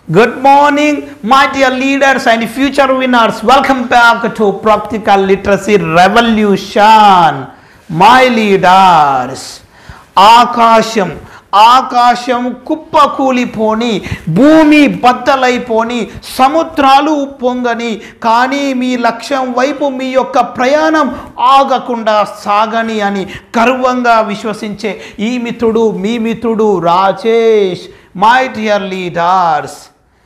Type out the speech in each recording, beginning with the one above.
Good morning, my dear leaders and future winners. Welcome back to Practical Literacy Revolution. My leaders. ఆకాశం ఆకాశం కుప్పకూలిపోని భూమి బద్దలైపోని సముద్రాలు ఉప్పొంగని కానీ మీ లక్ష్యం వైపు మీ యొక్క ప్రయాణం ఆగకుండా సాగని అని గర్వంగా విశ్వసించే ఈ మిత్రుడు మీ మిత్రుడు రాజేష్ మై డియర్ లీడర్స్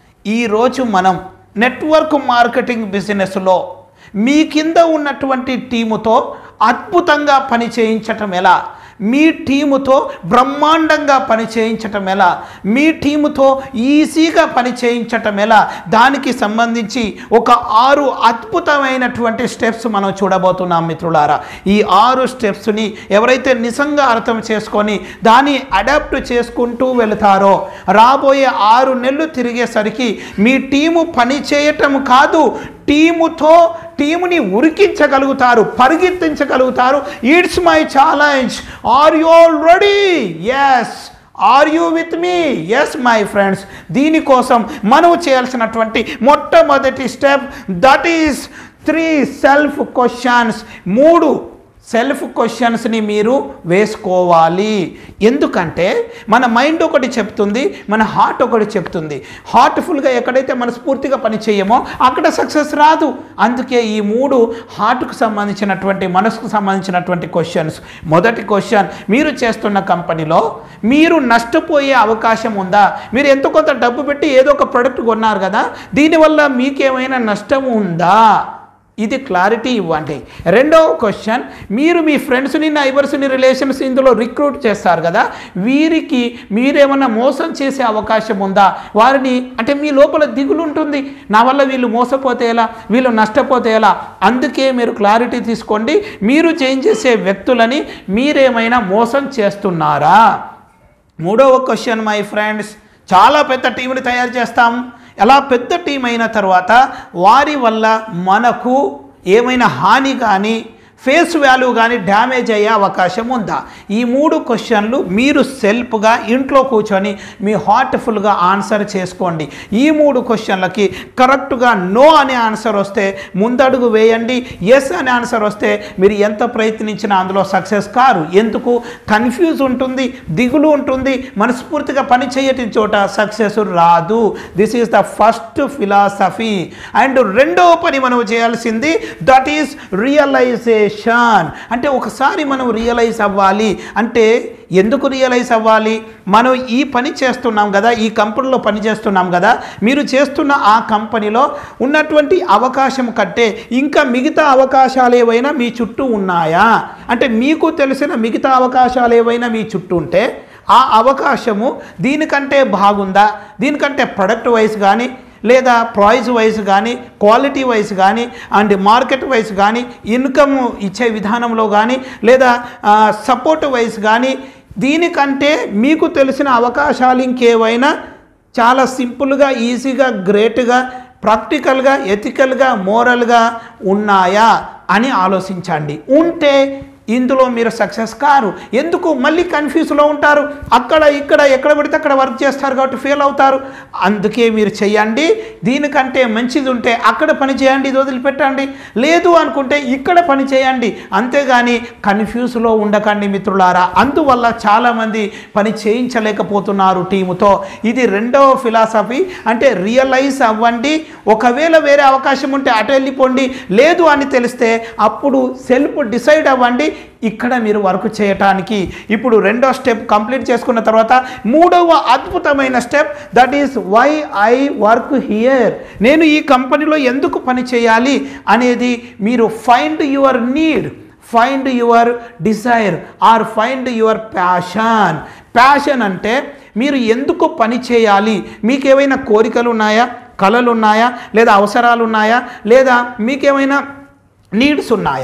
ఈరోజు మనం నెట్వర్క్ మార్కెటింగ్ బిజినెస్లో మీ కింద ఉన్నటువంటి టీముతో అద్భుతంగా పని చేయించటం ఎలా మీ టీముతో బ్రహ్మాండంగా పని చేయించటం ఎలా మీ టీముతో ఈజీగా పని చేయించటం ఎలా దానికి సంబంధించి ఒక ఆరు అద్భుతమైనటువంటి స్టెప్స్ మనం చూడబోతున్నాం మిత్రులారా ఈ ఆరు స్టెప్స్ని ఎవరైతే నిజంగా అర్థం చేసుకొని దాన్ని అడాప్ట్ చేసుకుంటూ వెళతారో రాబోయే ఆరు నెలలు తిరిగేసరికి మీ టీము పని చేయటం కాదు టీముతో టీముని ఉరికించగలుగుతారు పరిగెత్తించగలుగుతారు it's my challenge are you all ready yes are you with me yes my friends దీనికోసం మనం చేయాల్సినటువంటి మొట్టమొదటి step that is three self questions మూడు సెల్ఫ్ క్వశ్చన్స్ని మీరు వేసుకోవాలి ఎందుకంటే మన మైండ్ ఒకటి చెప్తుంది మన హార్ట్ ఒకటి చెప్తుంది హార్ట్ఫుల్గా ఎక్కడైతే మనస్ఫూర్తిగా పని చేయమో అక్కడ సక్సెస్ రాదు అందుకే ఈ మూడు హార్ట్కు సంబంధించినటువంటి మనసుకు సంబంధించినటువంటి క్వశ్చన్స్ మొదటి క్వశ్చన్ మీరు చేస్తున్న కంపెనీలో మీరు నష్టపోయే అవకాశం ఉందా మీరు ఎంతో కొంత డబ్బు పెట్టి ఏదో ఒక ప్రోడక్ట్ కొన్నారు కదా దీనివల్ల మీకేమైనా నష్టం ఉందా ఇది క్లారిటీ ఇవ్వండి రెండవ క్వశ్చన్ మీరు మీ ఫ్రెండ్స్ని నైబర్స్ని రిలేషన్స్ ఇందులో రిక్రూట్ చేస్తారు కదా వీరికి మీరేమన్నా మోసం చేసే అవకాశం ఉందా వారిని అంటే మీ లోపల దిగులు ఉంటుంది నా వల్ల వీళ్ళు మోసపోతే ఎలా వీళ్ళు నష్టపోతే ఎలా అందుకే మీరు క్లారిటీ తీసుకోండి మీరు చేంజ్ చేసే వ్యక్తులని మీరేమైనా మోసం చేస్తున్నారా మూడవ క్వశ్చన్ మై ఫ్రెండ్స్ చాలా పెద్ద టీంని తయారు చేస్తాం ఎలా పెద్ద టీం అయిన తర్వాత వారి వల్ల మనకు ఏమైనా హాని కానీ ఫేస్ వాల్యూ కానీ డ్యామేజ్ అయ్యే అవకాశం ఉందా ఈ మూడు క్వశ్చన్లు మీరు సెల్ఫ్గా ఇంట్లో కూర్చొని మీ హార్ట్ఫుల్గా ఆన్సర్ చేసుకోండి ఈ మూడు క్వశ్చన్లకి కరెక్ట్గా నో అనే ఆన్సర్ వస్తే ముందడుగు వేయండి ఎస్ అనే ఆన్సర్ వస్తే మీరు ఎంత ప్రయత్నించినా అందులో సక్సెస్ కారు ఎందుకు కన్ఫ్యూజ్ ఉంటుంది దిగులు ఉంటుంది మనస్ఫూర్తిగా పని చేయటి చోట సక్సెస్ రాదు this is the first philosophy and రెండవ పని మనం చేయాల్సింది దట్ ఈస్ రియలైజేషన్ అంటే ఒకసారి మనం రియలైజ్ అవ్వాలి అంటే ఎందుకు రియలైజ్ అవ్వాలి మనం ఈ పని చేస్తున్నాం కదా ఈ కంపెనీలో పని చేస్తున్నాం కదా మీరు చేస్తున్న ఆ కంపెనీలో ఉన్నటువంటి అవకాశం కంటే ఇంకా మిగతా అవకాశాలు ఏవైనా మీ చుట్టూ ఉన్నాయా అంటే మీకు తెలిసిన మిగతా అవకాశాలు ఏవైనా మీ చుట్టూ ఉంటే ఆ అవకాశము దీనికంటే బాగుందా దీనికంటే ప్రొడక్ట్ వైజ్ కానీ లేదా ప్రైస్ వైజ్ కానీ క్వాలిటీ వైజ్ కానీ అండ్ మార్కెట్ వైజ్ కానీ ఇన్కమ్ ఇచ్చే విధానంలో కానీ లేదా సపోర్ట్ వైజ్ కానీ దీనికంటే మీకు తెలిసిన అవకాశాలు ఇంకేవైనా చాలా సింపుల్గా ఈజీగా గ్రేట్గా ప్రాక్టికల్గా ఎథికల్గా మోరల్గా ఉన్నాయా అని ఆలోచించండి ఉంటే ఇందులో మీరు సక్సెస్ కారు ఎందుకు మళ్ళీ కన్ఫ్యూజ్లో ఉంటారు అక్కడ ఇక్కడ ఎక్కడ పడితే అక్కడ వర్క్ చేస్తారు కాబట్టి ఫెయిల్ అవుతారు అందుకే మీరు చేయండి దీనికంటే మంచిది ఉంటే అక్కడ పని చేయండి ఇది వదిలిపెట్టండి లేదు అనుకుంటే ఇక్కడ పని చేయండి అంతేగాని కన్ఫ్యూజ్లో ఉండకండి మిత్రులారా అందువల్ల చాలామంది పని చేయించలేకపోతున్నారు టీముతో ఇది రెండవ ఫిలాసఫీ అంటే రియలైజ్ అవ్వండి ఒకవేళ వేరే అవకాశం ఉంటే అటు వెళ్ళిపోండి లేదు అని తెలిస్తే అప్పుడు సెల్ఫ్ డిసైడ్ అవ్వండి ఇక్కడ మీరు వర్క్ చేయటానికి ఇప్పుడు రెండో స్టెప్ కంప్లీట్ చేసుకున్న తర్వాత మూడవ అద్భుతమైన step that is why I work here నేను ఈ కంపెనీలో ఎందుకు పని చేయాలి అనేది మీరు find your need find your desire or find your passion passion అంటే మీరు ఎందుకు పని చేయాలి మీకు ఏమైనా కోరికలు ఉన్నాయా కళలు ఉన్నాయా లేదా అవసరాలు ఉన్నాయా లేదా మీకేమైనా నీడ్స్ ఉన్నాయా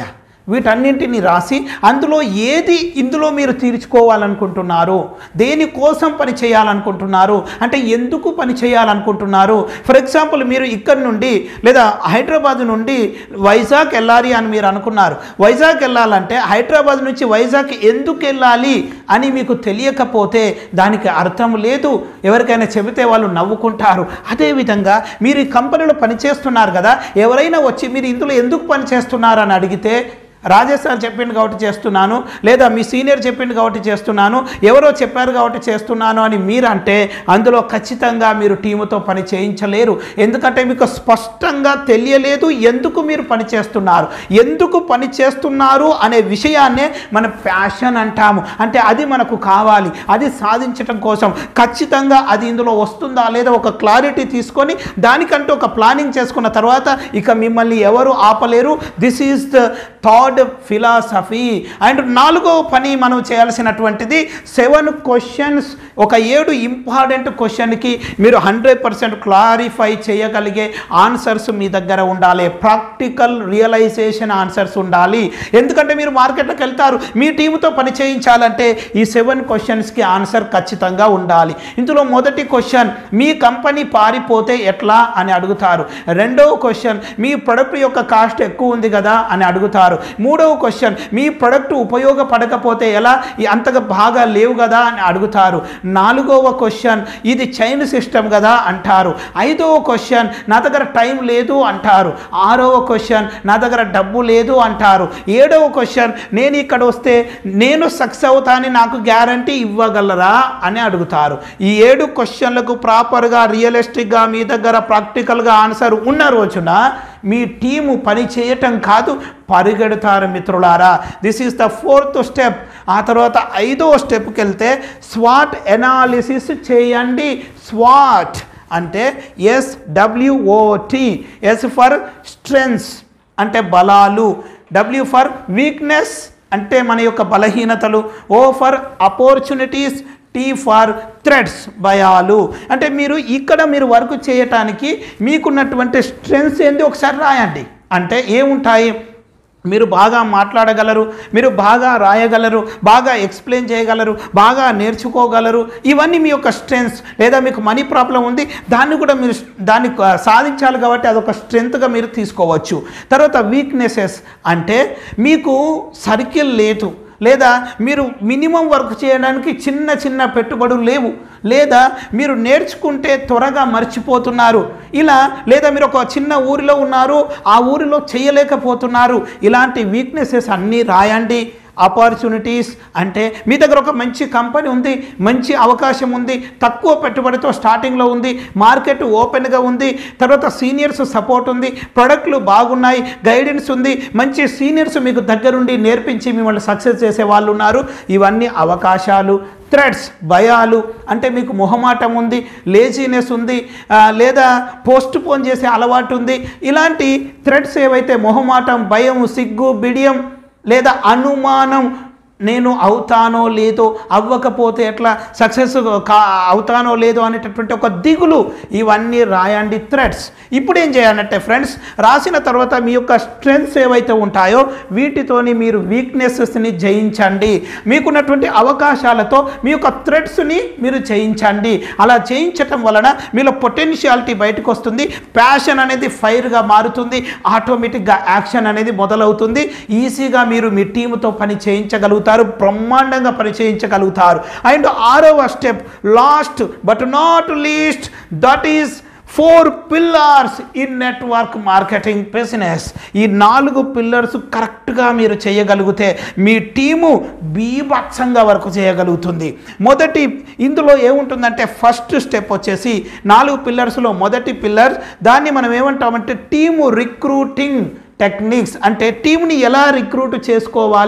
వీటన్నింటిని రాసి అందులో ఏది ఇందులో మీరు తీర్చుకోవాలనుకుంటున్నారు దేనికోసం పని చేయాలనుకుంటున్నారు అంటే ఎందుకు పని చేయాలనుకుంటున్నారు ఫర్ ఎగ్జాంపుల్ మీరు ఇక్కడ నుండి లేదా హైదరాబాద్ నుండి వైజాగ్ వెళ్ళాలి అని మీరు అనుకున్నారు వైజాగ్ వెళ్ళాలంటే హైదరాబాద్ నుంచి వైజాగ్ ఎందుకు వెళ్ళాలి అని మీకు తెలియకపోతే దానికి అర్థం లేదు ఎవరికైనా చెబితే వాళ్ళు నవ్వుకుంటారు అదేవిధంగా మీరు ఈ కంపెనీలో పనిచేస్తున్నారు కదా ఎవరైనా వచ్చి మీరు ఇందులో ఎందుకు పనిచేస్తున్నారు అని అడిగితే రాజేష్ సార్ చెప్పిండు కాబట్టి చేస్తున్నాను లేదా మీ సీనియర్ చెప్పిండు కాబట్టి చేస్తున్నాను ఎవరో చెప్పారు కాబట్టి చేస్తున్నాను అని మీరు అంటే అందులో ఖచ్చితంగా మీరు టీముతో పని చేయించలేరు ఎందుకంటే మీకు స్పష్టంగా తెలియలేదు ఎందుకు మీరు పని చేస్తున్నారు ఎందుకు పని చేస్తున్నారు అనే విషయాన్నే మన ప్యాషన్ అంటాము అంటే అది మనకు కావాలి అది సాధించటం కోసం ఖచ్చితంగా అది ఇందులో వస్తుందా లేదా ఒక క్లారిటీ తీసుకొని దానికంటూ ఒక ప్లానింగ్ చేసుకున్న తర్వాత ఇక మిమ్మల్ని ఎవరు ఆపలేరు this is the thought philosophy and నాలుగో పని మనం చేయాల్సినటువంటిది సెవెన్ క్వశ్చన్స్ ఒక ఏడు ఇంపార్టెంట్ క్వశ్చన్కి మీరు హండ్రెడ్ పర్సెంట్ క్లారిఫై చేయగలిగే ఆన్సర్స్ మీ దగ్గర ఉండాలి ప్రాక్టికల్ రియలైజేషన్ ఆన్సర్స్ ఉండాలి ఎందుకంటే మీరు మార్కెట్లోకి వెళ్తారు మీ టీముతో పని చేయించాలంటే ఈ సెవెన్ క్వశ్చన్స్కి ఆన్సర్ ఖచ్చితంగా ఉండాలి ఇందులో మొదటి క్వశ్చన్ మీ కంపెనీ పారిపోతే ఎట్లా అని అడుగుతారు రెండవ క్వశ్చన్ మీ ప్రొడక్ట్ యొక్క కాస్ట్ ఎక్కువ ఉంది కదా అని అడుగుతారు మూడవ క్వశ్చన్ మీ ప్రొడక్ట్ ఉపయోగపడకపోతే ఎలా ఈ అంతగా బాగా లేవు కదా అని అడుగుతారు నాలుగవ క్వశ్చన్ ఇది చైన్ సిస్టమ్ కదా అంటారు ఐదవ క్వశ్చన్ నా దగ్గర టైం లేదు అంటారు ఆరవ క్వశ్చన్ నా దగ్గర డబ్బు లేదు అంటారు ఏడవ క్వశ్చన్ నేను ఇక్కడ వస్తే నేను సక్సెస్ అవుతానని నాకు గ్యారంటీ ఇవ్వగలరా అని అడుగుతారు ఈ ఏడు క్వశ్చన్లకు ప్రాపర్గా రియలిస్టిక్గా మీ దగ్గర ప్రాక్టికల్గా ఆన్సర్ ఉన్న రోజున మీ టీము పని చేయటం కాదు పరిగెడతారు మిత్రులారా this is the fourth step ఆ తర్వాత ఐదో స్టెప్కి వెళ్తే స్వాట్ ఎనాలిసిస్ చేయండి స్వాట్ అంటే S W O T S for strengths అంటే బలాలు డబ్ల్యూ ఫర్ వీక్నెస్ అంటే మన యొక్క బలహీనతలు O for opportunities T for threats భయాలు అంటే మీరు ఇక్కడ మీరు వర్క్ చేయటానికి మీకున్నటువంటి స్ట్రెంగ్స్ ఏంది ఒకసారి రాయండి అంటే ఏముంటాయి మీరు బాగా మాట్లాడగలరు మీరు బాగా రాయగలరు బాగా ఎక్స్ప్లెయిన్ చేయగలరు బాగా నేర్చుకోగలరు ఇవన్నీ మీ యొక్క స్ట్రెంగ్స్ లేదా మీకు మనీ ప్రాబ్లం ఉంది దాన్ని కూడా మీరు దాన్ని ఆ, సాధించాలి కాబట్టి అదొక స్ట్రెంగ్త్గా మీరు తీసుకోవచ్చు తర్వాత వీక్నెసెస్ అంటే మీకు సర్కిల్ లేదు లేదా మీరు మినిమం వర్క్ చేయడానికి చిన్న చిన్న పెట్టుబడులు లేవు లేదా మీరు నేర్చుకుంటే త్వరగా మర్చిపోతున్నారు ఇలా లేదా మీరు ఒక చిన్న ఊరిలో ఉన్నారు ఆ ఊరిలో చేయలేకపోతున్నారు ఇలాంటి వీక్నెసెస్ అన్నీ రాయండి ఆపర్చునిటీస్ అంటే మీ దగ్గర ఒక మంచి కంపెనీ ఉంది మంచి అవకాశం ఉంది తక్కువ పెట్టుబడితో స్టార్టింగ్లో ఉంది మార్కెట్ ఓపెన్గా ఉంది తర్వాత సీనియర్స్ సపోర్ట్ ఉంది ప్రొడక్ట్లు బాగున్నాయి గైడెన్స్ ఉంది మంచి సీనియర్స్ మీకు దగ్గరుండి నేర్పించి మిమ్మల్ని సక్సెస్ చేసే వాళ్ళు ఉన్నారు ఇవన్నీ అవకాశాలు థ్రెడ్స్ భయాలు అంటే మీకు మొహమాటం ఉంది లేజీనెస్ ఉంది ఆ, లేదా పోస్ట్ పోన్ చేసే అలవాటు ఉంది ఇలాంటి థ్రెడ్స్ ఏవైతే మొహమాటం భయం సిగ్గు బిడియం లేదా అనుమానం నేను అవుతానో లేదో అవ్వకపోతే ఎట్లా సక్సెస్ కా అవుతానో లేదో అనేటటువంటి ఒక దిగులు ఇవన్నీ రాయండి థ్రెడ్స్ ఇప్పుడు ఏం చేయాలంటే ఫ్రెండ్స్ రాసిన తర్వాత మీ యొక్క స్ట్రెంగ్స్ ఏవైతే ఉంటాయో వీటితోని మీరు వీక్నెసెస్ని జయించండి మీకున్నటువంటి అవకాశాలతో మీ యొక్క థ్రెడ్స్ని మీరు జయించండి అలా చేయించటం వలన మీలో పొటెన్షియాలిటీ బయటకు వస్తుంది ప్యాషన్ అనేది ఫైర్గా మారుతుంది ఆటోమేటిక్గా యాక్షన్ అనేది మొదలవుతుంది ఈజీగా మీరు మీ టీముతో పని చేయించగలుగుతారు బ్రహ్మాండంగా పని చేయించగలుగుతారు అండ్ ఆరవ step last but not least that is four pillars in network marketing business ఈ నాలుగు పిల్లర్స్ కరెక్ట్గా మీరు చేయగలిగితే మీ టీము బీభత్సంగా వర్క్ చేయగలుగుతుంది మొదటి ఇందులో ఏముంటుందంటే ఫస్ట్ స్టెప్ వచ్చేసి నాలుగు పిల్లర్స్లో మొదటి పిల్లర్ దాన్ని మనం ఏమంటామంటే టీము రిక్రూటింగ్ టెక్నిక్స్ అంటే టీంని ఎలా రిక్రూట్ చేసుకోవాలి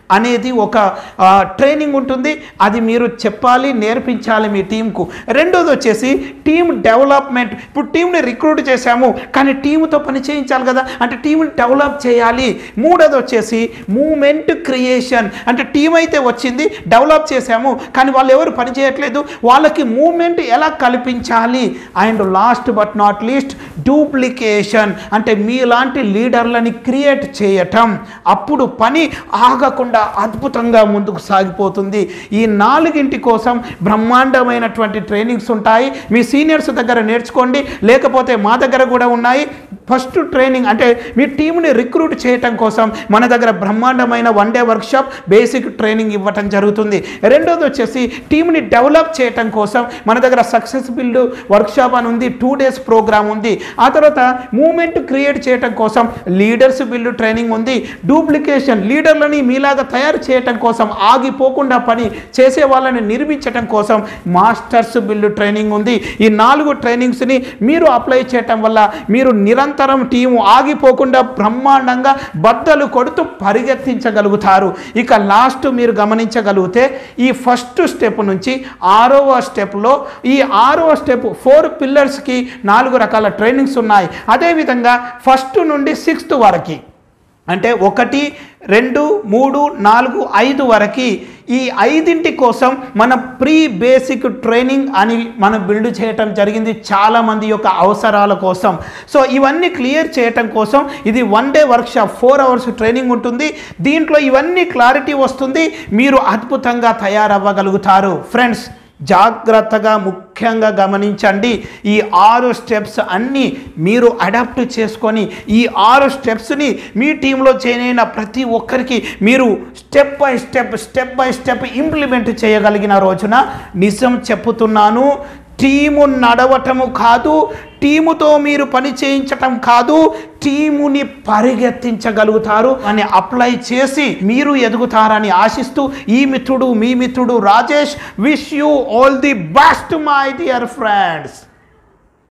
అనేది ఒక ట్రైనింగ్ ఉంటుంది అది మీరు చెప్పాలి నేర్పించాలి మీ టీంకు రెండోది వచ్చేసి టీమ్ డెవలప్మెంట్ ఇప్పుడు టీంని రిక్రూట్ చేశాము కానీ టీముతో పని చేయించాలి కదా అంటే టీంని డెవలప్ చేయాలి మూడోది వచ్చేసి మూమెంట్ క్రియేషన్ అంటే టీం అయితే వచ్చింది డెవలప్ చేశాము కానీ వాళ్ళు ఎవరు పని చేయట్లేదు వాళ్ళకి మూమెంట్ ఎలా కల్పించాలి and last but not least duplication అంటే మీలాంటి లీడర్లని క్రియేట్ చేయటం అప్పుడు పని ఆగకుండా అద్భుతంగా ముందుకు సాగిపోతుంది ఈ నాలుగింటి కోసం బ్రహ్మాండమైనటువంటి ట్రైనింగ్స్ ఉంటాయి మీ సీనియర్స్ దగ్గర నేర్చుకోండి లేకపోతే మా దగ్గర కూడా ఉన్నాయి ఫస్ట్ ట్రైనింగ్ అంటే మీ టీంని రిక్రూట్ చేయటం కోసం మన దగ్గర బ్రహ్మాండమైన one day workshop basic training ఇవ్వటం జరుగుతుంది రెండోది వచ్చేసి టీంని డెవలప్ చేయటం కోసం మన దగ్గర సక్సెస్ బిల్డ్ వర్క్షాప్ అని ఉంది టూ డేస్ ప్రోగ్రామ్ ఉంది ఆ తర్వాత మూమెంట్ క్రియేట్ చేయటం కోసం లీడర్స్ బిల్డ్ ట్రైనింగ్ ఉంది డూప్లికేషన్ లీడర్లని మీలాగా తయారు చేయటం కోసం ఆగిపోకుండా పని చేసే వాళ్ళని నిర్మించటం కోసం మాస్టర్స్ బిల్డ్ ట్రైనింగ్ ఉంది ఈ నాలుగు ట్రైనింగ్స్ని మీరు అప్లై చేయటం వల్ల మీరు నిరంతరం టీము ఆగిపోకుండా బ్రహ్మాండంగా బద్దలు కొడుతూ పరిగెత్తించగలుగుతారు ఇక లాస్ట్ మీరు గమనించగలిగితే ఈ ఫస్ట్ స్టెప్ నుంచి ఆరవ స్టెప్లో ఈ ఆరవ స్టెప్ ఫోర్ పిల్లర్స్కి నాలుగు రకాల ట్రైనింగ్స్ ఉన్నాయి అదేవిధంగా ఫస్ట్ నుండి సిక్స్త్ వరకు అంటే ఒకటి రెండు మూడు నాలుగు ఐదు వరకు ఈ ఐదింటి కోసం మన ప్రీ బేసిక్ ట్రైనింగ్ అని మనం బిల్డ్ చేయటం జరిగింది చాలామంది యొక్క అవసరాల కోసం సో ఇవన్నీ క్లియర్ చేయటం కోసం ఇది one day workshop four hours training ఉంటుంది దీంట్లో ఇవన్నీ క్లారిటీ వస్తుంది మీరు అద్భుతంగా తయారవ్వగలుగుతారు ఫ్రెండ్స్ జాగ్రత్తగా ముఖ్యంగా గమనించండి ఈ ఆరు స్టెప్స్ అన్నీ మీరు అడాప్ట్ చేసుకొని ఈ ఆరు స్టెప్స్ని మీ టీంలో చేయనైన ప్రతి ఒక్కరికి మీరు step by step step by step implement చేయగలిగిన రోజున నిజం చెప్పుతున్నాను టీము నడవటము కాదు టీముతో మీరు పని చేయించటం కాదు టీముని పరిగెత్తించగలుగుతారు అని అప్లై చేసి మీరు ఎదుగుతారని ఆశిస్తూ ఈ మిత్రుడు మీ మిత్రుడు Rajesh wish you all the best my dear friends